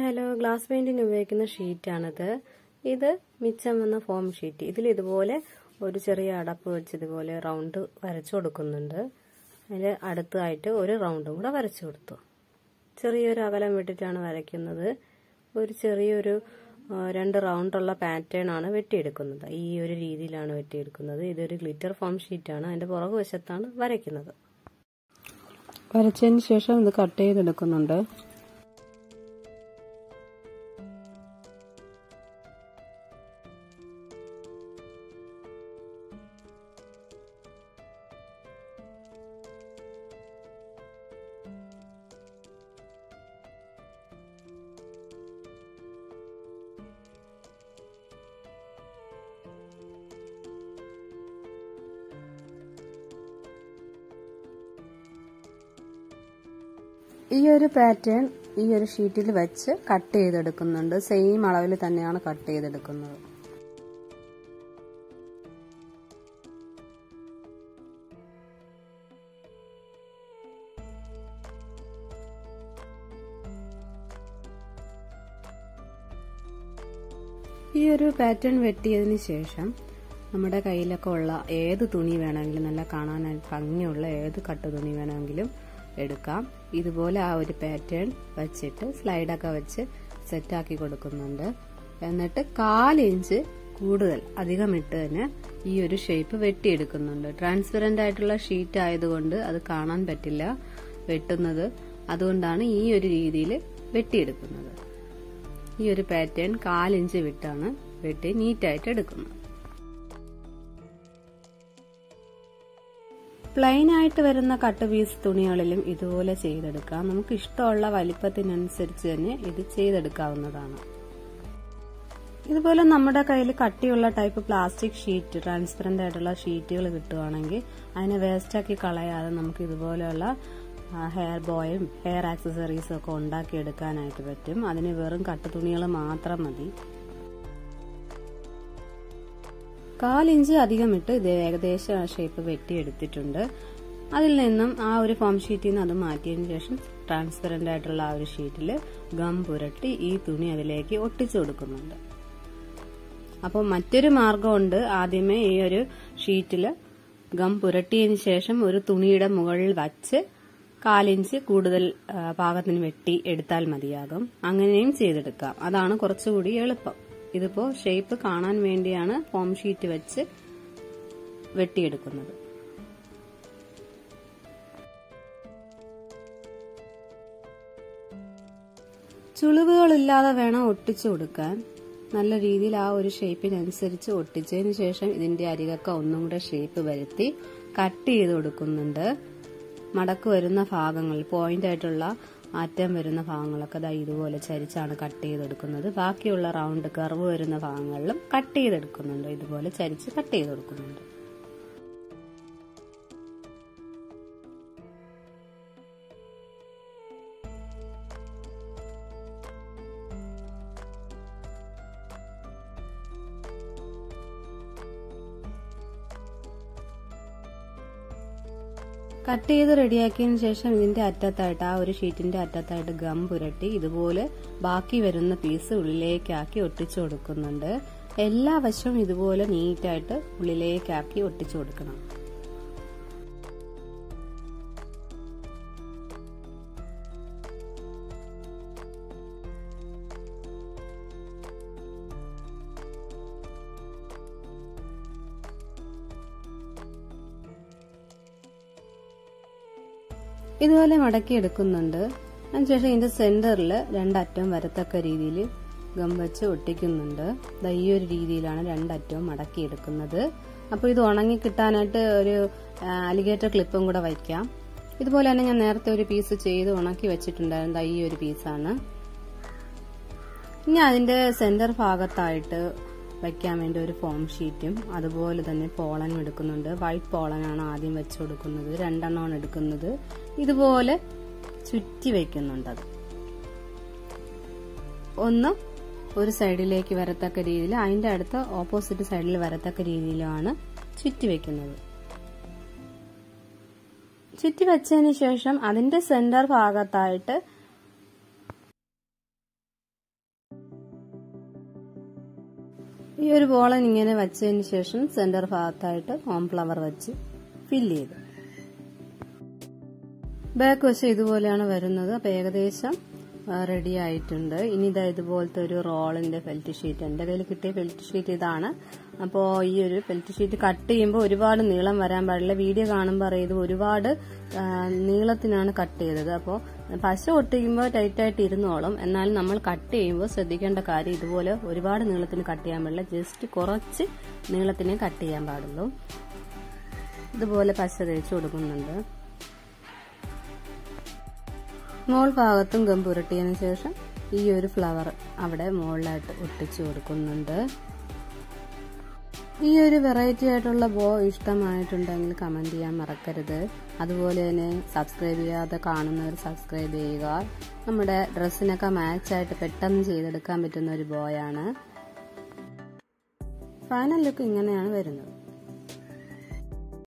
hi hello glass painting ഉപയോഗിക്കുന്ന ഷീറ്റാണിത് ഇത് മിച്ചം വന്ന ഫോം ഷീറ്റ് ഇതിൽ ഇതുപോലെ ഒരു ചെറിയ അടപ്പ് വെച്ച് ഇതുപോലെ റൗണ്ട് വരച്ചു കൊടുക്കുന്നുണ്ട് അതിൽ അടുത്തായിട്ട് ഒരു റൗണ്ടും കൂടെ വരച്ചു കൊടുത്തു ചെറിയൊരു അകലം വിട്ടിട്ടാണ് വരയ്ക്കുന്നത് ഒരു ചെറിയൊരു ആ, രണ്ട് റൗണ്ടുള്ള പാറ്റേൺ ആണ് വെട്ടിയെടുക്കുന്നത് ഈ ഒരു രീതിയിലാണ് വെട്ടിയെടുക്കുന്നത് ഇതൊരു ഗ്ലിറ്റർ ഫോം ഷീറ്റാണ് അതിന്റെ പുറകു വശത്താണ് വരയ്ക്കുന്നത് വരച്ചതിന് ശേഷം ഇത് കട്ട് ചെയ്തെടുക്കുന്നുണ്ട് ഈ ഒരു പാറ്റേൺ ഈ ഒരു ഷീറ്റിൽ വെച്ച് കട്ട് ചെയ്തെടുക്കുന്നുണ്ട് സെയിം അളവിൽ തന്നെയാണ് കട്ട് ചെയ്തെടുക്കുന്നത് ഈ ഒരു പാറ്റേൺ വെട്ടിയതിന് ശേഷം നമ്മുടെ കയ്യിലൊക്കെ ഉള്ള ഏത് തുണി വേണമെങ്കിലും നല്ല കാണാനായി ഭംഗിയുള്ള ഏത് കട്ട് തുണി വേണമെങ്കിലും എടുക്കാം ഇതുപോലെ ആ ഒരു പാറ്റേൺ വെച്ചിട്ട് സ്ലൈഡൊക്കെ വെച്ച് സെറ്റാക്കി കൊടുക്കുന്നുണ്ട് എന്നിട്ട് കാലിഞ്ച് കൂടുതൽ അധികം ഇട്ട് തന്നെ ഈ ഒരു ഷേപ്പ് വെട്ടിയെടുക്കുന്നുണ്ട് ട്രാൻസ്പെറന്റ് ആയിട്ടുള്ള ഷീറ്റ് ആയതുകൊണ്ട് അത് കാണാൻ പറ്റില്ല വെട്ടുന്നത് അതുകൊണ്ടാണ് ഈ ഒരു രീതിയിൽ വെട്ടിയെടുക്കുന്നത് ഈ ഒരു പാറ്റേൺ കാലിഞ്ച് വിട്ടാണ് വെട്ടി നീറ്റായിട്ട് എടുക്കുന്നത് പ്ലെയിൻ ആയിട്ട് വരുന്ന കട്ട് പീസ് തുണികളിലും ഇതുപോലെ ചെയ്തെടുക്കാം നമുക്ക് ഇഷ്ടമുള്ള വലിപ്പത്തിനനുസരിച്ച് തന്നെ ഇത് ചെയ്തെടുക്കാവുന്നതാണ് ഇതുപോലെ നമ്മുടെ കയ്യിൽ കട്ടിയുള്ള ടൈപ്പ് പ്ലാസ്റ്റിക് ഷീറ്റ് ട്രാൻസ്പെറന്റ് ആയിട്ടുള്ള ഷീറ്റുകൾ കിട്ടുവാണെങ്കിൽ അതിനെ വേസ്റ്റാക്കി കളയാതെ നമുക്ക് ഇതുപോലെയുള്ള ഹെയർ ബോയും ഹെയർ ആക്സസറീസും ഒക്കെ ഉണ്ടാക്കിയെടുക്കാനായിട്ട് പറ്റും അതിന് വെറും കട്ട് തുണികൾ മാത്രം മതി കാലിഞ്ച് അധികം ഇട്ട് ഇത് ഏകദേശം ആ ഷേപ്പ് വെട്ടിയെടുത്തിട്ടുണ്ട് അതിൽ നിന്നും ആ ഒരു ഫോം ഷീറ്റിൽ നിന്ന് അത് മാറ്റിയതിന് ശേഷം ട്രാൻസ്പെറന്റ് ആയിട്ടുള്ള ആ ഒരു ഷീറ്റിൽ ഗം പുരട്ടി ഈ തുണി അതിലേക്ക് ഒട്ടിച്ചു കൊടുക്കുന്നുണ്ട് അപ്പോൾ മറ്റൊരു മാർഗമുണ്ട് ആദ്യമേ ഈ ഒരു ഷീറ്റിൽ ഗം പുരട്ടിയതിന് ശേഷം ഒരു തുണിയുടെ മുകളിൽ വച്ച് കാലിഞ്ച് കൂടുതൽ ആ, പാകത്തിന് വെട്ടി എടുത്താൽ മതിയാകും അങ്ങനെയും ചെയ്തെടുക്കാം അതാണ് കുറച്ചുകൂടി എളുപ്പം ഇതിപ്പോ ഷേപ്പ് കാണാൻ വേണ്ടിയാണ് ഫോം ഷീറ്റ് വെച്ച് വെട്ടിയെടുക്കുന്നത് ചുളിവുകളില്ലാതെ വേണം ഒട്ടിച്ചു കൊടുക്കാൻ നല്ല രീതിയിൽ ആ ഒരു ഷേപ്പിനനുസരിച്ച് ഒട്ടിച്ചതിന് ശേഷം ഇതിന്റെ അരികൊക്കെ ഒന്നും കൂടെ ഷേപ്പ് വരുത്തി കട്ട് ചെയ്ത് കൊടുക്കുന്നുണ്ട് മടക്ക് വരുന്ന ഭാഗങ്ങൾ പോയിന്റ് ആയിട്ടുള്ള അറ്റം വരുന്ന ഭാഗങ്ങളൊക്കെ ദാ ഇതുപോലെ ചരിച്ചാണ് കട്ട് ചെയ്തെടുക്കുന്നത് ബാക്കിയുള്ള റൗണ്ട് കർവ് വരുന്ന ഭാഗങ്ങളിലും കട്ട് ചെയ്തെടുക്കുന്നുണ്ട് ഇതുപോലെ ചരിച്ച് കട്ട് ചെയ്തെടുക്കുന്നുണ്ട് കട്ട് ചെയ്ത് റെഡിയാക്കിയതിന് ശേഷം ഇതിന്റെ അറ്റത്തായിട്ട് ആ ഒരു ഷീറ്റിന്റെ അറ്റത്തായിട്ട് ഗം പുരട്ടി ഇതുപോലെ ബാക്കി വരുന്ന പീസ് ഉള്ളിലേക്കാക്കി ഒട്ടിച്ചു കൊടുക്കുന്നുണ്ട് എല്ലാ വശവും ഇതുപോലെ നീറ്റായിട്ട് ഉള്ളിലേക്കാക്കി ഒട്ടിച്ചു കൊടുക്കണം ഇതുപോലെ മടക്കി എടുക്കുന്നുണ്ട് അതിനുശേഷം ഇതിന്റെ സെന്ററിൽ രണ്ടറ്റവും വരത്തക്ക രീതിയിൽ ഗം വെച്ച് ഒട്ടിക്കുന്നുണ്ട് ദാ ഈ ഒരു രീതിയിലാണ് രണ്ടറ്റവും മടക്കി എടുക്കുന്നത് അപ്പോൾ ഇത് ഉണങ്ങി കിട്ടാനായിട്ട് ഒരു അലിഗേറ്റർ ക്ലിപ്പും കൂടെ വയ്ക്കാം ഇതുപോലെ തന്നെ ഞാൻ നേരത്തെ ഒരു പീസ് ചെയ്ത് ഉണക്കി വെച്ചിട്ടുണ്ടായിരുന്നു ദാ ഈ ഒരു പീസാണ് ഇനി അതിന്റെ സെന്റർ ഭാഗത്തായിട്ട് വയ്ക്കാൻ വേണ്ടി ഒരു ഫോം ഷീറ്റും അതുപോലെ തന്നെ പോളനും എടുക്കുന്നുണ്ട് വൈറ്റ് പോളനാണ് ആദ്യം വെച്ച് കൊടുക്കുന്നത് രണ്ടെണ്ണമാണ് എടുക്കുന്നത് ഇതുപോലെ ചുറ്റി വെക്കുന്നുണ്ട് അത് ഒന്ന് ഒരു സൈഡിലേക്ക് വരത്തക്ക രീതിയിൽ അതിന്റെ അടുത്ത് ഓപ്പോസിറ്റ് സൈഡിൽ വരത്തക്ക രീതിയിലാണ് ചുറ്റി വെക്കുന്നത് ചുറ്റി വെച്ചതിന് ശേഷം അതിന്റെ സെന്റർ ഭാഗത്തായിട്ട് ഈ ഒരു ബോളൻ ഇങ്ങനെ വെച്ചതിന് ശേഷം സെന്റർ ഭാഗത്തായിട്ട് കോൺഫ്ലവർ വെച്ച് ഫില്ല് ചെയ്ത് ബാക്ക് വശം ഇതുപോലെയാണ് വരുന്നത് അപ്പൊ ഏകദേശം റെഡി ആയിട്ടുണ്ട് ഇനി ഇതാ ഇതുപോലത്തെ ഒരു റോളിന്റെ ഫെൽറ്റ് ഷീറ്റ് എന്റെ കയ്യിൽ കിട്ടിയ ഫെൽറ്റ് ഷീറ്റ് ഇതാണ് അപ്പോൾ ഈ ഒരു ഫെൽറ്റ് ഷീറ്റ് കട്ട് ചെയ്യുമ്പോൾ ഒരുപാട് നീളം വരാൻ പാടില്ല വീഡിയോ കാണുമ്പോൾ അറിയത് ഒരുപാട് ആ, നീളത്തിനാണ് കട്ട് ചെയ്തത് അപ്പോൾ പശ ഒട്ടിക്കുമ്പോൾ ടൈറ്റായിട്ട് ഇരുന്നോളും എന്നാൽ നമ്മൾ കട്ട് ചെയ്യുമ്പോൾ ശ്രദ്ധിക്കേണ്ട കാര്യം ഇതുപോലെ ഒരുപാട് നീളത്തിന് കട്ട് ചെയ്യാൻ പാടില്ല ജസ്റ്റ് കുറച്ച് നീളത്തിനെ കട്ട് ചെയ്യാൻ പാടുള്ളൂ ഇതുപോലെ പശ തേച്ച് കൊടുക്കുന്നുണ്ട് മോൾ ഭാഗത്തും ഗം പുരട്ടിയതിന് ശേഷം ഈ ഒരു ഫ്ലവർ അവിടെ മുകളിലായിട്ട് ഒട്ടിച്ചു കൊടുക്കുന്നുണ്ട് ഈ ഒരു വെറൈറ്റി ആയിട്ടുള്ള ബോ ഇഷ്ടമായിട്ടുണ്ടെങ്കിൽ കമന്റ് ചെയ്യാൻ മറക്കരുത് അതുപോലെ തന്നെ സബ്സ്ക്രൈബ് ചെയ്യാതെ കാണുന്നവർ സബ്സ്ക്രൈബ് ചെയ്യുക നമ്മുടെ ഡ്രസ്സിനൊക്കെ മാച്ചായിട്ട് പെട്ടെന്ന് ചെയ്തെടുക്കാൻ പറ്റുന്ന ഒരു ബോയാണ് ഫൈനൽ ലുക്ക് ഇങ്ങനെയാണ് വരുന്നത്